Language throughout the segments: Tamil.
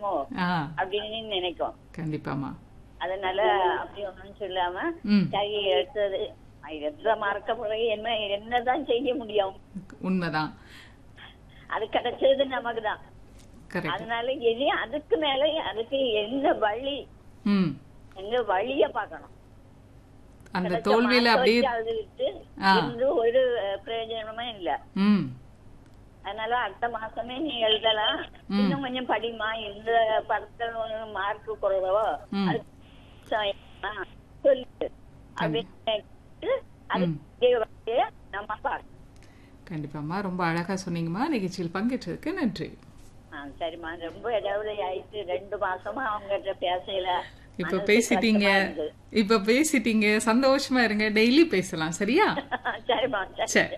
இருக்கணுமோ ஆ அப்படின்னு நினைக்கும் கண்டிப்பாமா அதனால அப்படி ஒண்ணும் சொல்லாம ம் சரி எடுத்தது எடுத்த மறக்க பிறகு என்ன என்னதான் செய்ய முடியும் உண்மைதான் அது கிடைச்சது நமக்கு தான் கரெக்ட் அதனால இனி அதுக்கு மேல அதுக்கு என்ன வழி ம் எங்க வழிய பார்க்கணும் அந்த கிடைச்ச தோல்வியில mark அப்படியே வச்சு அது விட்டு ஆ. இருந்து ஒரு அஹ், பிரயோஜனமே இல்ல ம் அதனால அடுத்த மாசமே நீ எழுதலாம் இன்னும் கொஞ்சம் படிமா இந்த படத்துல மார்க் குறைவோ ம். அது ச- ஆ, சொல்லு அப்படின்னு அதுக்கு வழியை நம்ம பார்க்கணும் கண்டிப்பாம்மா ரொம்ப அழகா சொன்னீங்கம்மா நிகழ்ச்சியில் பங்கேற்றதுக்கு நன்றி ஆ, சரிம்மா ரொம்ப இடைவெளி ஆயிட்டு ரெண்டு மாசமா அவங்ககிட்ட பேசல இப்ப மனசு பேசிட்டீங்க கஷ்டமா இருக்கு. இப்ப பேசிட்டீங்க சந்தோஷமா இருங்க டெய்லி பேசலாம் சரியா சரிம்மா சரி சரி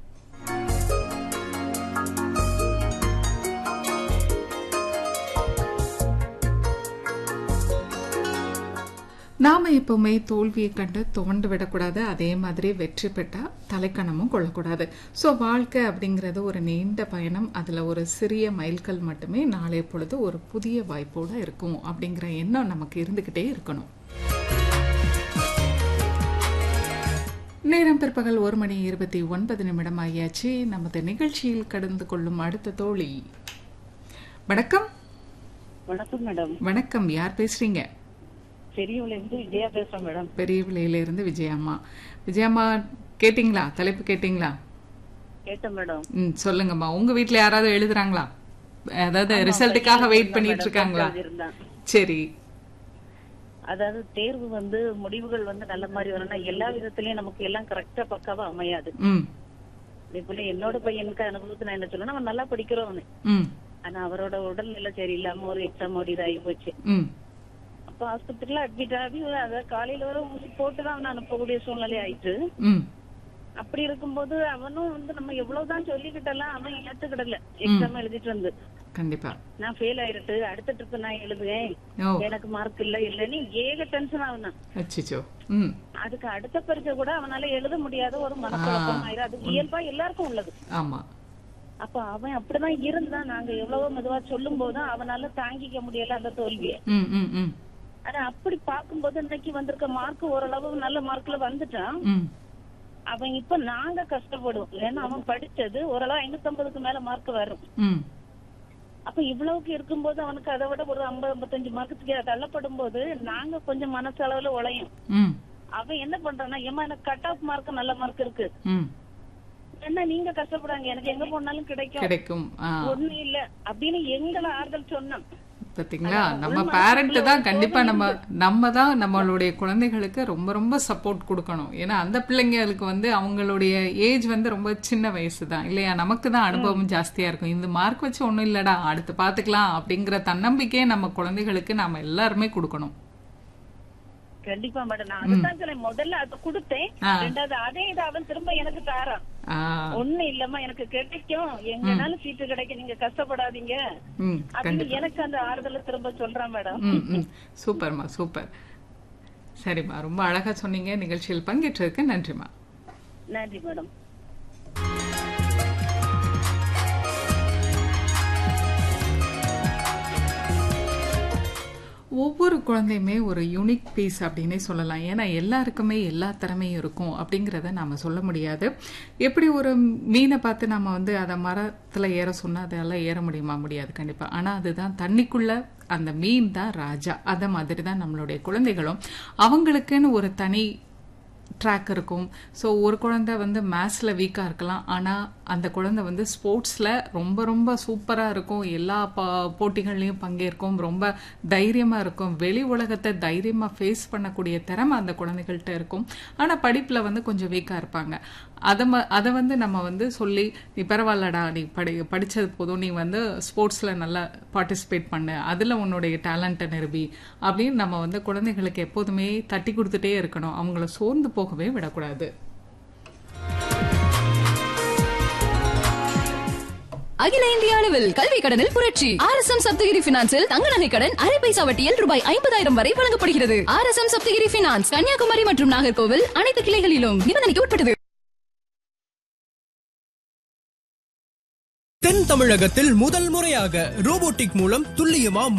நாம எப்பவுமே தோல்வியை கண்டு துவண்டு விடக்கூடாது அதே மாதிரி வெற்றி பெற்றா தலைக்கணமும் கொள்ளக்கூடாது ஸோ வாழ்க்கை அப்படிங்கிறது ஒரு நீண்ட பயணம் அதுல ஒரு சிறிய மைல்கல் மட்டுமே நாளைய பொழுது ஒரு புதிய வாய்ப்போட இருக்கும் அப்படிங்கிற எண்ணம் நமக்கு இருந்துகிட்டே இருக்கணும் நேரம் பிற்பகல் ஒரு மணி இருபத்தி ஒன்பது நிமிடம் ஆகியாச்சு நமது நிகழ்ச்சியில் கடந்து கொள்ளும் அடுத்த தோழி வணக்கம் வணக்கம் மேடம் வணக்கம் யார் பேசுறீங்க பெரியவள இருந்து விஜயா பேசுறேன் மேடம் பெரிய விலையில இருந்து விஜயம்மா விஜயம்மா கேட்டிங்களா தலைப்பு கேட்டிங்களா கேட்டேன் மேடம் ம் சொல்லுங்கம்மா உங்க வீட்ல யாராவது எழுதுறாங்களா அதாவது ரிசல்ட்டுக்காக வெயிட் பண்ணிட்டு இருக்காங்களா இருந்தான் சரி அதாவது தேர்வு வந்து முடிவுகள் வந்து நல்ல மாதிரி வரணும்னா எல்லா விதத்திலயும் நமக்கு எல்லாம் கரெக்டா பக்காவா அமையாது ம் அதே போல என்னோட பையனுக்கு அனுபவத்தை நான் என்ன சொல்லணும் அவன் நல்லா படிக்கிறவனு ம் ஆனா அவரோட உடல்நிலை சரியில்லாம ஒரு எக்ஸாம் ஒரு இதாகி போச்சு ம் அப்ப ஆஸ்பத்திரியில அட்மிட் ஆகி அதாவது காலையில வர ஊசி போட்டுதான் அவனை அனுப்பக்கூடிய சூழ்நிலை ஆயிட்டு ம் அப்படி இருக்கும்போது அவனும் வந்து நம்ம எவ்வளவுதான் சொல்லிக்கிட்டலாம் அவன் ஏத்துக்கிடல எக்ஸாம் எழுதிட்டு வந்து கண்டிப்பா நான் ஃபெயில் ஆயிரட்டு அடுத்த ட்ரிப் நான் எழுதுவேன் ஓ எனக்கு மார்க் இல்ல இல்லன்னு ஏக டென்ஷன் ஆகுனான் அச்சிச்சோ ம் அதுக்கு அடுத்த பரீட்சை கூட அவனால எழுத முடியாத ஒரு மனக்குழப்பம் ஆயிரும் அது இயல்பா எல்லாருக்கும் உள்ளது ஆமா அப்ப அவன் அப்படிதான் இருந்தான் நாங்க எவ்வளவோ மெதுவா சொல்லும் போதும் அவனால தாங்கிக்க முடியல அந்த தோல்வியை ம் ம் ம் ஆனா அப்படி பார்க்கும்போது இன்னைக்கு வந்திருக்க மார்க் ஓரளவு நல்ல மார்க்ல வந்துட்டான் ம் அவன் இப்ப நாங்க கஷ்டப்படுவோம் ஏன்னா அவன் படிச்சது ஓரளவு ஐநூத்தி ஐம்பதுக்கு மேல மார்க் வரும் ம் அப்ப இவ்வளவுக்கு இருக்கும்போது அவனுக்கு அதை விட ஒரு ஐம்பது ஐம்பத்தஞ்சு மார்க்குக்கு தள்ளப்படும் போது நாங்க கொஞ்சம் மனசளவுல உழையும் ம் அவன் என்ன பண்றான்னா ஏமா எனக்கு கட் ஆஃப் மார்க் நல்ல மார்க் இருக்கு ம் என்ன நீங்க கஷ்டப்படாங்க எனக்கு எங்க போனாலும் கிடைக்கும் கிடைக்கும் ஆ ஒண்ணு இல்ல அப்படின்னு எங்களை ஆறுதல் சொன்னான் பாத்தீங்களா நம்ம பேரண்ட் தான் கண்டிப்பா நம்ம நம்ம தான் நம்மளுடைய குழந்தைகளுக்கு ரொம்ப ரொம்ப சப்போர்ட் கொடுக்கணும் ஏன்னா அந்த பிள்ளைங்களுக்கு வந்து அவங்களுடைய ஏஜ் வந்து ரொம்ப சின்ன வயசு தான் இல்லையா நமக்கு தான் அனுபவம் ஜாஸ்தியா இருக்கும் இந்த மார்க் வச்சு ஒண்ணும் இல்லடா அடுத்து பாத்துக்கலாம் அப்படிங்கிற தன்னம்பிக்கையை நம்ம குழந்தைகளுக்கு நாம எல்லாருமே கொடுக்கணும் கண்டிப்பா மேடம் நான் அதுதான் சொல்லேன் முதல்ல அதை கொடுத்தேன் ஆ. ரெண்டாவது அதே இதை அவன் திரும்ப எனக்கு தாரான் ஆ ஒண்ணு இல்லம்மா எனக்கு கிடைக்கும் எங்கனாலும் சீட்டு கிடைக்கும் நீங்க கஷ்டப்படாதீங்க ம் அப்படின்னு எனக்கு அந்த ஆறுதலை திரும்ப சொல்றான் மேடம் ம் ம் சூப்பர்மா சூப்பர் சரிம்மா ரொம்ப அழகா சொன்னீங்க நிகழ்ச்சியில் பங்கேற்றதுக்கு நன்றிம்மா நன்றி மேடம் ஒவ்வொரு குழந்தையுமே ஒரு யூனிக் பீஸ் அப்படின்னே சொல்லலாம் ஏன்னா எல்லாருக்குமே எல்லா திறமையும் இருக்கும் அப்படிங்கிறத நாம சொல்ல முடியாது எப்படி ஒரு மீனை பார்த்து நம்ம வந்து அதை மரத்தில் ஏற சொன்னால் அதெல்லாம் ஏற முடியுமா முடியாது கண்டிப்பாக ஆனால் அதுதான் தண்ணிக்குள்ள அந்த மீன் தான் ராஜா அதை மாதிரி தான் நம்மளுடைய குழந்தைகளும் அவங்களுக்குன்னு ஒரு தனி ட்ராக் இருக்கும் ஸோ ஒரு குழந்தை வந்து மேத்ஸில் வீக்காக இருக்கலாம் ஆனால் அந்த குழந்தை வந்து ஸ்போர்ட்ஸில் ரொம்ப ரொம்ப சூப்பராக இருக்கும் எல்லா பா போட்டிகள்லையும் பங்கேற்கும் ரொம்ப தைரியமாக இருக்கும் வெளி உலகத்தை தைரியமாக ஃபேஸ் பண்ணக்கூடிய திறமை அந்த குழந்தைகள்கிட்ட இருக்கும் ஆனால் படிப்பில் வந்து கொஞ்சம் வீக்காக இருப்பாங்க அதை ம அதை வந்து நம்ம வந்து சொல்லி நீ பரவாயில்லடா நீ படி படித்தது போதும் நீ வந்து ஸ்போர்ட்ஸில் நல்லா பார்ட்டிசிபேட் பண்ணு அதில் உன்னுடைய டேலண்ட்டை நிரூபி அப்படின்னு நம்ம வந்து குழந்தைகளுக்கு எப்போதுமே தட்டி கொடுத்துட்டே இருக்கணும் அவங்கள சோர்ந்து போகவே விடக்கூடாது அகில இந்திய அளவில் கல்வி கடனில் புரட்சி ஆர் எஸ் எம் சப்தகிரி பினான்சில் தங்க நகை கடன் அரை பைசா வட்டியில் ரூபாய் ஐம்பதாயிரம் வரை வழங்கப்படுகிறது R S M Sapthagiri finance Kanyakumari மற்றும் நாகர்கோவில் அனைத்து கிளைகளிலும் நிபந்தனைக்கு உட்பட்டது தென் தமிழகத்தில் முதல் முறையாக ரோபோட்டிக் மூலம் துல்லியமா